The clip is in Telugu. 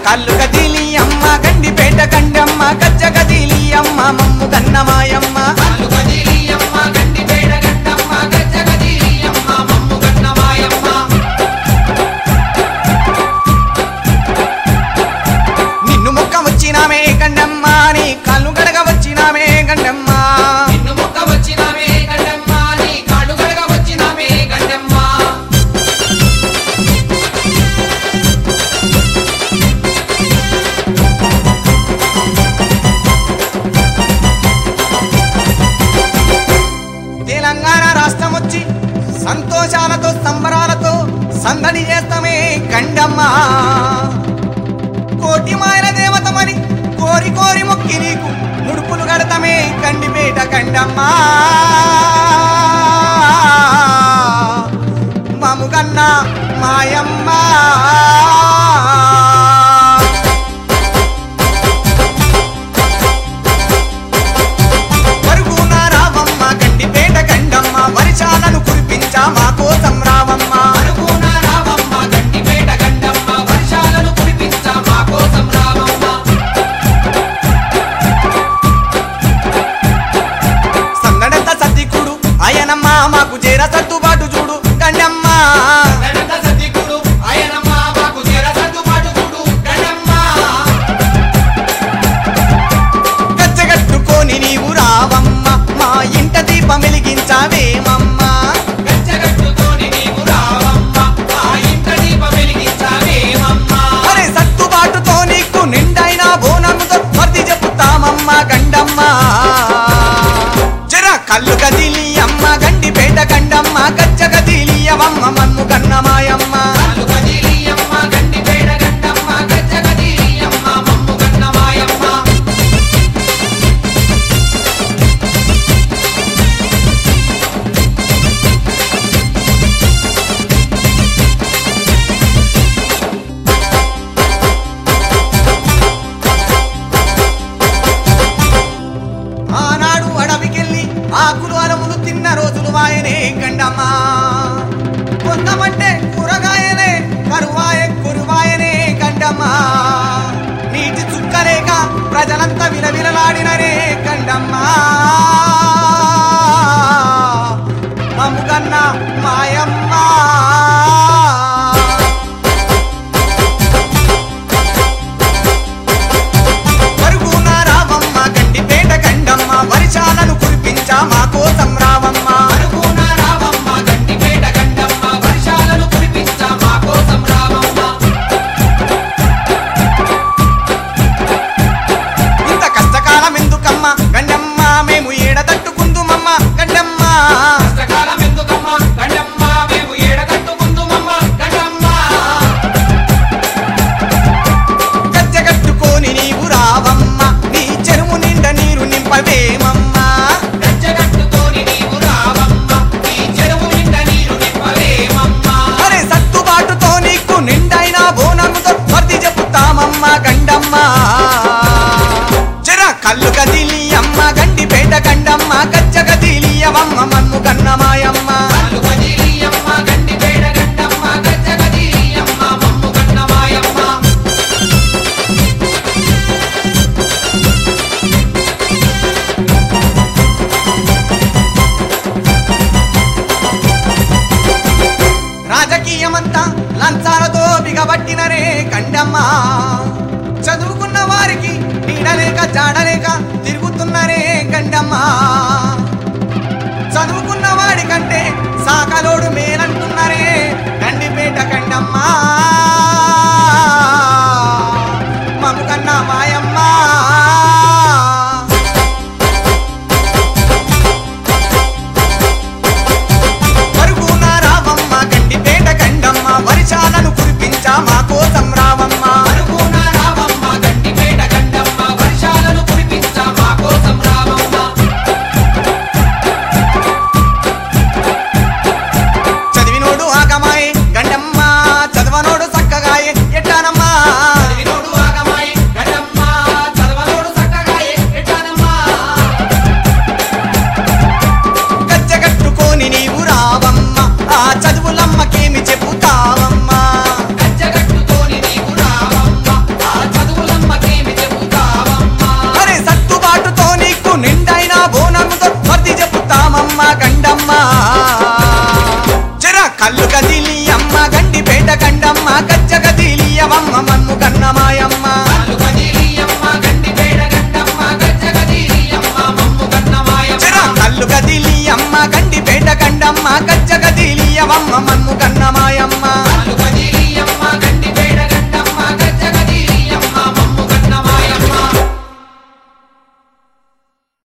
కల్లు కదిలి అమ్మ గండిపేట కండమ్మ గజ్జ కదిలి అమ్మ మమ్ము గన్నమాయమ్మ కల్లు కదిలి అమ్మ గండిపేట గంటమ్మ గజ్జ కదిలి అమ్మ మమ్ము గన్నమాయమ్మ నిన్ను ముక్క వచ్చినామే గండమ్మ నీ కళ్ళు గడగ వచ్చినామే గండమ్మ నిన్ను ముక్క వచ్చినామే గండమ్మ నీ కాళ్ళు కడగ వచ్చినామే గండమ్మ తెలంగాణ రాష్ట్రం వచ్చి సంతోషాలతో సంబరాలతో సందడి చేస్తామే గండమ్మ కోటి మాయల దేవతమని కోరి కోరి మొక్కి నీకు ముడుపులు కడతామే గండిపేట గండమ్మ మముగన్న మాయమ్మ పరుగున రావమ్మ గండిపేట గండమ్మ వర్షాలను కురిపించా మా కోసం రావమ్మ అనుకున్న రావమ్మ గండిపేట గండమ్మ వర్షాలను కురిపించ మా కోసం రావమ్మ సందడంత సతికుడు ఆయనమ్మ మాకు చేర సర్దుబాటు చూడు గండమ్మ గణత సతికుడు ఆయనమ్మ మాకు తీర సర్దుబాటు చూడు గండమ్మ గచ్చగట్టుకొని నీవు రావమ్మ మా ఇంట దీపం వెలిగించావేమమ్మ గచ్చగట్టుతోని నీవు రావమ్మ మా ఇంట దీప వెలిగించావేమమ్మ అరే సర్దుబాటుతో నీకు నిండైన బోనముతో మర్ది చెప్పుతామమ్మ గండమ్మ జర కళ్ళు కదిలి అమ్మ గండిపేట గండమ్మ గచ్చ కదిలి అవమ్మ మన్ను గన్నమాయమ్మ కాలు కదిలి అమ్మ గండిపేట గండమ్మ గజ్జ కదిలి అమ్మ మమ్ము గన్నమాయమ్మ ఆనాడు అడవికెళ్ళి ఆకులు అలములు తిన్న రోజులు వాయనే గండమ్మా కొందమంటే కూరగాయనే కరువాయ కురువాయనే గండమ్మా నీటి చుక్కలేక ప్రజలంతా విలవిలలాడినరే గండమ్మా మమ్ముగన్న మాయమ్మ పరుగున రావమ్మ గండిపేట గండమ్మ వర్షాలను కురిపించా మా కోసం రావమ్మ అనుకున్న రావమ్మ గండిపేట గండమ్మ వర్షాలను కురిపించ మా కోసం రావమ్మ ఇంత కష్టకాలం ఎందుకమ్మ గండమ్మ మేము ఏడ తట్టుకుందుమమ్మ గండమ్మ కష్టకాలం ఎందుకమ్మ గండమ్మ మేము ఏడ కట్టుకుందుమమ్మ గండమ్మ గజ్జగట్టుకొని నీవు రావమ్మ నీ చెరువు నిండా నీరు నింపవేమమ్మ గజ్జగట్టుతోని నీవు రావమ్మ ఈ చెరువు నిండా నీరు నింపవేమమ్మ అరే సత్తుబాటుతో నీకు నిండైన బోనముతో మర్ది చెప్పుతామమ్మ గండమ్మ జర కళ్ళు కదిలి అమ్మ గండిపేట గండమ్మ గజ్జ కదిలి అవమ్మ మన్ను గన్నమాయమ్మ కాలు కదిలి అమ్మ గండిపేట గండమ్మ గజ్జ కదిలి అమ్మ మమ్ము గన్నమాయమ్మ రాజకీయమంతా లంచాలతో బిగబట్టినరే గండమ్మ చదువుకున్న వారికి నీడలేక జాడలేక తిరుగుతున్నరే గండమ్మ చదువుకున్న వాడి కంటే సాకలోడు మేలంటున్నరే గండిపేట గండమ్మ మమ్ముకన్నా మాయమ్మ పరుగున రావమ్మ గండిపేట గండమ్మ వర్షాలను కురిపించా మా కోసం రావమ్మ అనుకున్న రావమ్మ గండిపేట గండమ్మ వర్షాలను కురిపించ మా కోసం రావమ్మ రావమ్మ మన్ను కన్న మాయమ్మ